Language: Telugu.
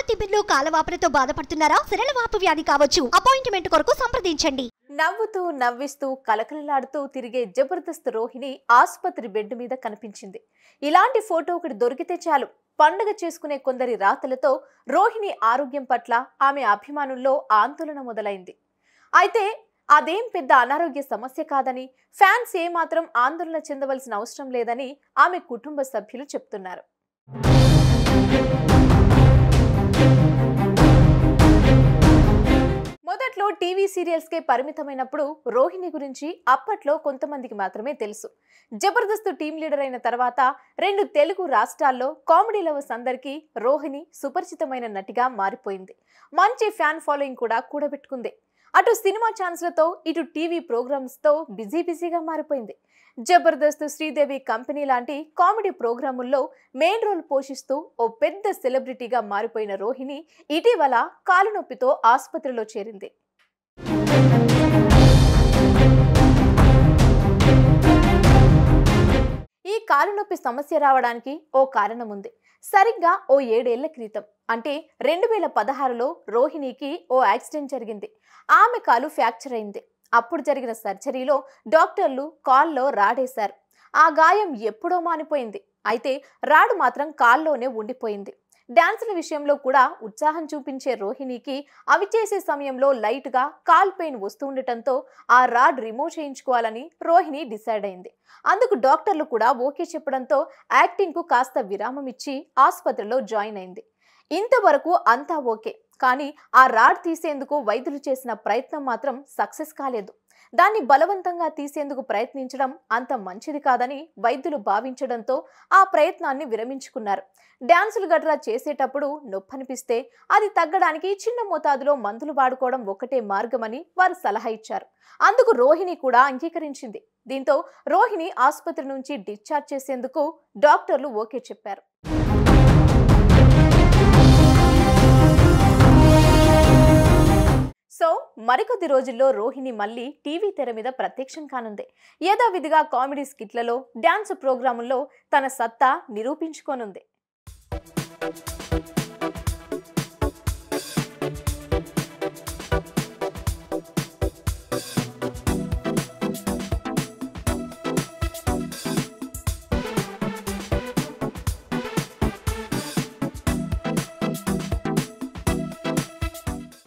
తిమ్మిర్లు కాలవాపులతో బాధపడుతున్నారా సిరలవాపు వ్యాధి కావచ్చు అపాయింట్మెంట్ కొరకు సంప్రదించండి నవ్వుతూ నవ్విస్తూ కలకలలాడుతూ తిరిగే జబర్దస్త్ రోహిణి ఆసుపత్రి బెడ్ మీద కనిపించింది ఇలాంటి ఫోటో ఒకటి దొరికితే చాలు పండగ చేసుకునే కొందరి రాతలతో రోహిణి ఆరోగ్యం పట్ల ఆమె అభిమానుల్లో ఆందోళన మొదలైంది అయితే అదేం పెద్ద అనారోగ్య సమస్య కాదని ఫ్యాన్స్ ఏమాత్రం ఆందోళన చెందవలసిన అవసరం లేదని ఆమె కుటుంబ సభ్యులు చెప్తున్నారు మొదట్లో టీవీ సీరియల్స్కే పరిమితమైనప్పుడు రోహిణి గురించి అప్పట్లో కొంతమందికి మాత్రమే తెలుసు జబర్దస్త్ టీం లీడర్ అయిన తర్వాత రెండు తెలుగు రాష్ట్రాల్లో కామెడీ లవర్స్ అందరికీ రోహిణి సుపరిచితమైన నటిగా మారిపోయింది మంచి ఫ్యాన్ ఫాలోయింగ్ కూడా కూడబెట్టుకుంది అటు సినిమా ఛాన్స్లతో ఇటు టీవీ ప్రోగ్రామ్స్తో బిజీ బిజీగా మారిపోయింది జబర్దస్త్ శ్రీదేవి కంపెనీ లాంటి కామెడీ ప్రోగ్రాముల్లో మెయిన్ రోల్ పోషిస్తూ ఓ పెద్ద సెలబ్రిటీగా మారిపోయిన రోహిణి ఇటీవల కాలు నొప్పితో ఆసుపత్రిలో చేరింది ఈ కాలు నొప్పి సమస్య రావడానికి ఓ కారణం ఉంది సరిగ్గా ఓ ఏడేళ్ల క్రితం అంటే రెండు వేల పదహారులో రోహిణికి ఓ యాక్సిడెంట్ జరిగింది ఆమె కాలు ఫ్రాక్చర్ అయింది అప్పుడు జరిగిన సర్జరీలో డాక్టర్లు కాల్లో రాడేశారు ఆ గాయం ఎప్పుడో మానిపోయింది అయితే రాడు మాత్రం కాల్లోనే ఉండిపోయింది డాన్సుల విషయంలో కూడా ఉత్సాహం చూపించే రోహిణికి అవి చేసే సమయంలో లైట్గా కాల్ పెయిన్ వస్తూ ఉండటంతో ఆ రాడ్ రిమూవ్ చేయించుకోవాలని రోహిణి డిసైడ్ అయింది అందుకు డాక్టర్లు కూడా ఓకే చెప్పడంతో యాక్టింగ్కు కాస్త విరామం ఇచ్చి ఆసుపత్రిలో జాయిన్ అయింది ఇంతవరకు అంతా ఓకే కానీ ఆ రాడ్ తీసేందుకు వైద్యులు చేసిన ప్రయత్నం మాత్రం సక్సెస్ కాలేదు దాన్ని బలవంతంగా తీసేందుకు ప్రయత్నించడం అంత మంచిది కాదని వైద్యులు భావించడంతో ఆ ప్రయత్నాన్ని విరమించుకున్నారు డ్యాన్సులు గట్రా చేసేటప్పుడు నొప్పనిపిస్తే అది తగ్గడానికి చిన్న మోతాదులో మందులు వాడుకోవడం ఒకటే మార్గమని వారు సలహా ఇచ్చారు అందుకు రోహిణి కూడా అంగీకరించింది దీంతో రోహిణి ఆసుపత్రి నుంచి డిశ్చార్జ్ చేసేందుకు డాక్టర్లు ఓకే చెప్పారు సో మరికొద్ది రోజుల్లో రోహిణి మళ్ళీ టీవీ తెర మీద ప్రత్యక్షం కానుంది యథావిధిగా కామెడీ స్కిట్లలో డ్యాన్స్ ప్రోగ్రాముల్లో తన సత్తా నిరూపించుకోనుంది